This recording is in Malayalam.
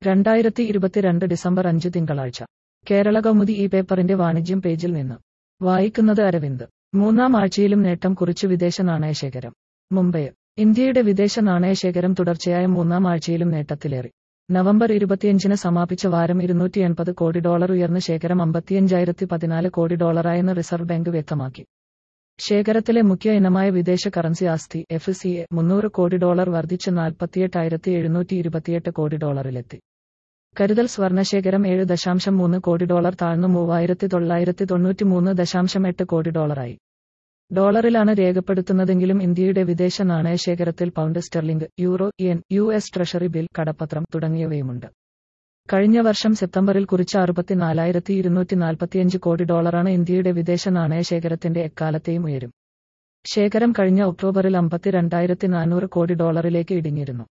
രണ്ടായിരത്തി ഇരുപത്തിരണ്ട് ഡിസംബർ അഞ്ച് തിങ്കളാഴ്ച കേരള കൗമുദി ഈ പേപ്പറിന്റെ വാണിജ്യം പേജിൽ നിന്ന് വായിക്കുന്നത് അരവിന്ദ് മൂന്നാം ആഴ്ചയിലും നേട്ടം കുറിച്ചു വിദേശ നാണയശേഖരം മുംബൈ ഇന്ത്യയുടെ വിദേശ നാണയശേഖരം തുടർച്ചയായ മൂന്നാം ആഴ്ചയിലും നേട്ടത്തിലേറി നവംബർ ഇരുപത്തിയഞ്ചിന് സമാപിച്ച വാരം ഇരുന്നൂറ്റി എൺപത് കോടി ഡോളർ ഉയർന്ന ശേഖരം അമ്പത്തിയഞ്ചായിരത്തി പതിനാല് കോടി ഡോളറായെന്ന് റിസർവ് ബാങ്ക് വ്യക്തമാക്കി ശേഖരത്തിലെ മുഖ്യ ഇനമായ വിദേശ കറൻസി ആസ്തി എഫ് സി എ മുന്നൂറ് കോടി ഡോളർ വർദ്ധിച്ച് നാൽപ്പത്തിയെട്ടായിരത്തി എഴുന്നൂറ്റി ഇരുപത്തിയെട്ട് കോടി ഡോളറിലെത്തി കരുതൽ സ്വർണശേഖരം ഏഴ് ദശാംശം മൂന്ന് കോടി ഡോളർ താഴ്ന്നു മൂവായിരത്തി തൊള്ളായിരത്തി തൊണ്ണൂറ്റി മൂന്ന് ദശാംശം എട്ട് കോടി ഡോളറായി ഡോളറിലാണ് രേഖപ്പെടുത്തുന്നതെങ്കിലും ഇന്ത്യയുടെ വിദേശ നാണയശേഖരത്തിൽ pound sterling euro yen U S treasury bill കടപ്പത്രം തുടങ്ങിയവയുമുണ്ട് കഴിഞ്ഞ വർഷം സെപ്റ്റംബറിൽ കുറിച്ച അറുപത്തിനാലായിരത്തി ഇരുന്നൂറ്റി നാൽപ്പത്തിയഞ്ച് കോടി ഡോളറാണ് ഇന്ത്യയുടെ വിദേശ നാണയശേഖരത്തിന്റെ എക്കാലത്തെയും ഉയരും ശേഖരം കഴിഞ്ഞ ഒക്ടോബറിൽ അമ്പത്തിരണ്ടായിരത്തി നാനൂറ് കോടി ഡോളറിലേക്ക് ഇടിഞ്ഞിരുന്നു